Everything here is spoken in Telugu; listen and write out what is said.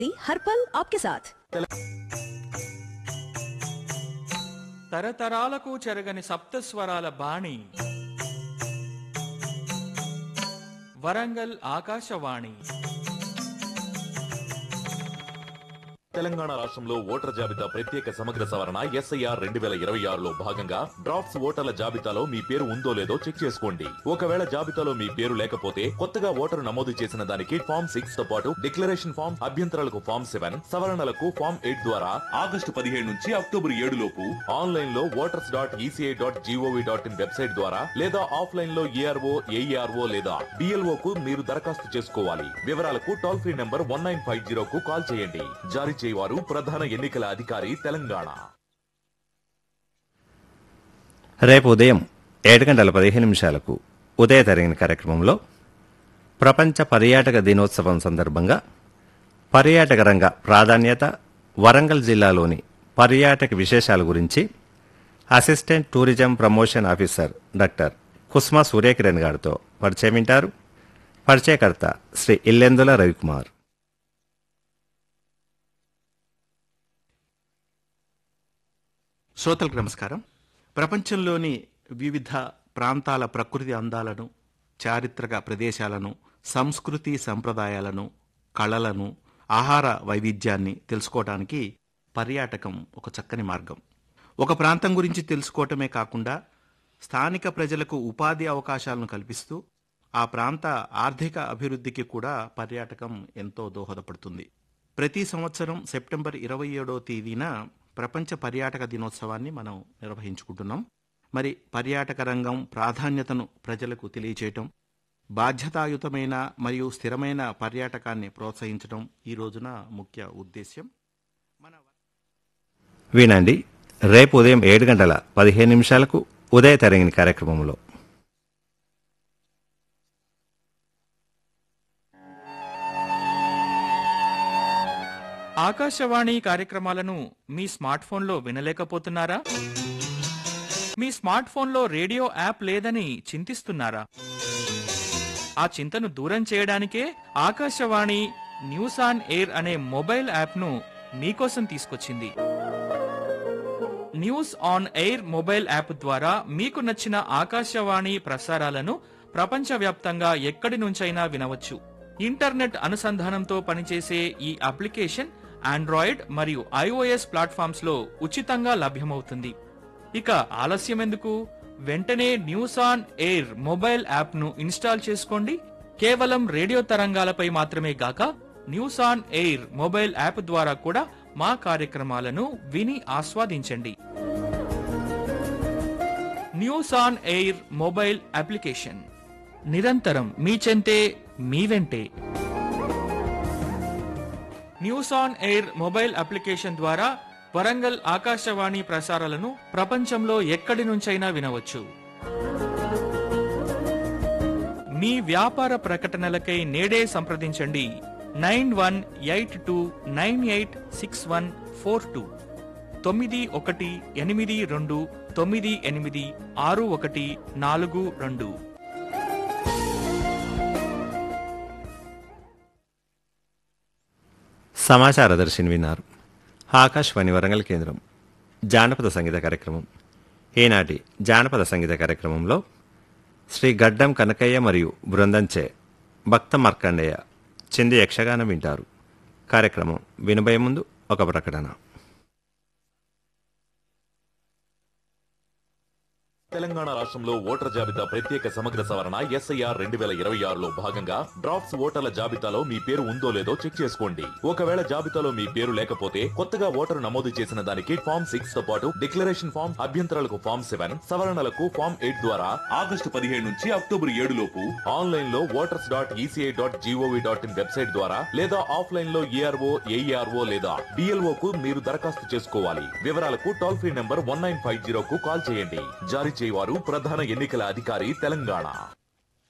हर पल आपके साथ తరతరాలకు చెరగని సప్తస్వరాల బాణి వరంగల్ ఆకాశవాణి తెలంగాణ రాష్ట్రంలో ఓటర్ జాబితా ప్రత్యేక సమగ్ర సవరణ ఎస్ఐఆర్ రెండు వేల ఇరవై ఆరులో భాగంగా డ్రాఫ్ట్స్ ఓటర్ల జాబితాలో మీ పేరు ఉందో లేదో చెక్ చేసుకోండి ఒకవేళ జాబితాలో మీ పేరు లేకపోతే కొత్తగా ఓటరు నమోదు చేసిన దానికి ఫామ్ సిక్స్ తో పాటు డిక్లరేషన్ ఫామ్ అభ్యంతరాలకు ఫామ్ సెవెన్ సవరణలకు ఫామ్ ఎయిట్ ద్వారా ఆగస్టు పదిహేడు నుంచి అక్టోబర్ ఏడు లోపు ఆన్లైన్ లో voters dot ECI dot G O V dot in website ద్వారా లేదా ఆఫ్లైన్ లో ఏఆర్ఓ ఏఈఆర్ఓ లేదా డిఎల్ఓ కు మీరు దరఖాస్తు చేసుకోవాలి వివరాలకు toll free number one nine five zero కు కాల్ చేయండి జారీ చేయవారు ప్రధాన ఎన్నికల అధికారి తెలంగాణ రేపు ఉదయం ఏడు గంటల పదిహేను నిమిషాలకు ఉదయ తరిగిన కార్యక్రమంలో ప్రపంచ పర్యాటక దినోత్సవం సందర్భంగా పర్యాటక రంగ ప్రాధాన్యత వరంగల్ జిల్లాలోని పర్యాటక విశేషాల గురించి assistant tourism promotion officer doctor Kusma Suryakiran గారితో పరిచయం వింటారు పరిచయకర్త శ్రీ ఇల్లెందుల రవికుమార్ శ్రోతలకు నమస్కారం ప్రపంచంలోని వివిధ ప్రాంతాల ప్రకృతి అందాలను చారిత్రక ప్రదేశాలను సంస్కృతి సంప్రదాయాలను కళలను ఆహార వైవిధ్యాన్ని తెలుసుకోవడానికి పర్యాటకం ఒక చక్కని మార్గం ఒక ప్రాంతం గురించి తెలుసుకోవటమే కాకుండా స్థానిక ప్రజలకు ఉపాధి అవకాశాలను కల్పిస్తూ ఆ ప్రాంత ఆర్థిక అభివృద్ధికి కూడా పర్యాటకం ఎంతో దోహదపడుతుంది ప్రతి సంవత్సరం సెప్టెంబర్ ఇరవై ఏడో తేదీన ప్రపంచ పర్యాటక దినోత్సవాన్ని మనం నిర్వహించుకుంటున్నాం మరి పర్యాటక రంగం ప్రాధాన్యతను ప్రజలకు తెలియచేయటం బాధ్యతాయుతమైన మరియు స్థిరమైన పర్యాటకాన్ని ప్రోత్సహించడం ఈ రోజున ముఖ్య ఉద్దేశ్యం మన వినండి రేపు ఉదయం ఏడు గంటల పదిహేను నిమిషాలకు ఉదయ తరంగిణి కార్యక్రమంలో ఆకాశవాణి కార్యక్రమాలను మీ స్మార్ట్ ఫోన్లో వినలేకపోతున్నారా మీ స్మార్ట్ ఫోన్లో రేడియో యాప్ లేదని చింతిస్తున్నారా ఆ చింతను దూరం చేయడానికే ఆకాశవాణి న్యూస్ ఆన్ ఎయిర్ అనే మొబైల్ యాప్ను మీకోసం తీసుకొచ్చింది news on air mobile app ద్వారా మీకు నచ్చిన ఆకాశవాణి ప్రసారాలను ప్రపంచవ్యాప్తంగా ఎక్కడి నుంచైనా వినవచ్చు ఇంటర్నెట్ అనుసంధానంతో పనిచేసే ఈ అప్లికేషన్ ఆండ్రాయిడ్ మరియు ఐఓఎస్ ప్లాట్ఫామ్స్ లో ఉచితంగా లభ్యమవుతుంది ఇక ఆలస్యం ఎందుకు వెంటనే news on air mobile app ను ఇన్స్టాల్ చేసుకోండి కేవలం రేడియో తరంగాలపై మాత్రమే గాక news on air mobile app ద్వారా కూడా మా కార్యక్రమాలను విని ఆస్వాదించండి news on air mobile application నిరంతరం మీ చెంతే మీ వెంటే news on air mobile application ద్వారా వరంగల్ ఆకాశవాణి ప్రసారాలను ప్రపంచంలో ఎక్కడి నుంచైనా వినవచ్చు మీ వ్యాపార ప్రకటనలకై నేడే సంప్రదించండి nine one eight two nine eight six one four two తొమ్మిది ఒకటి ఎనిమిది రెండు తొమ్మిది ఎనిమిది ఆరు ఒకటి నాలుగు రెండు సమాచార దర్శిని విన్నారు ఆకాశవాణి వరంగల్ కేంద్రం జానపద సంగీత కార్యక్రమం ఈనాటి జానపద సంగీత కార్యక్రమంలో శ్రీ గడ్డం కనకయ్య మరియు బృందంచే భక్త మార్కండేయ చింది యక్షగానం వింటారు కార్యక్రమం వినబోయే ముందు ఒక ప్రకటన తెలంగాణ రాష్ట్రంలో ఓటర్ జాబితా ప్రత్యేక సమగ్ర సవరణ ఎస్ఐఆర్ రెండు వేల ఇరవై ఆరులో భాగంగా డ్రాఫ్ట్స్ ఓటర్ల జాబితాలో మీ పేరు ఉందో లేదో చెక్ చేసుకోండి ఒకవేళ జాబితాలో మీ పేరు లేకపోతే కొత్తగా ఓటరు నమోదు చేసిన దానికి ఫామ్ సిక్స్ తో పాటు డిక్లరేషన్ ఫామ్ అభ్యంతరాలకు ఫామ్ సెవెన్ సవరణలకు ఫామ్ ఎయిట్ ద్వారా ఆగస్టు పదిహేడు నుంచి అక్టోబర్ ఏడు లోపు ఆన్లైన్ లో voters dot ECI dot G O V dot in website ద్వారా లేదా ఆఫ్లైన్ లో ఏఆర్ఓ ఏఈఆర్ఓ లేదా డిఎల్ఓ కు మీరు దరఖాస్తు చేసుకోవాలి వివరాలకు toll free number one nine five zero కు కాల్ చేయండి జారీ చేయవారు ప్రధాన ఎన్నికల అధికారి తెలంగాణ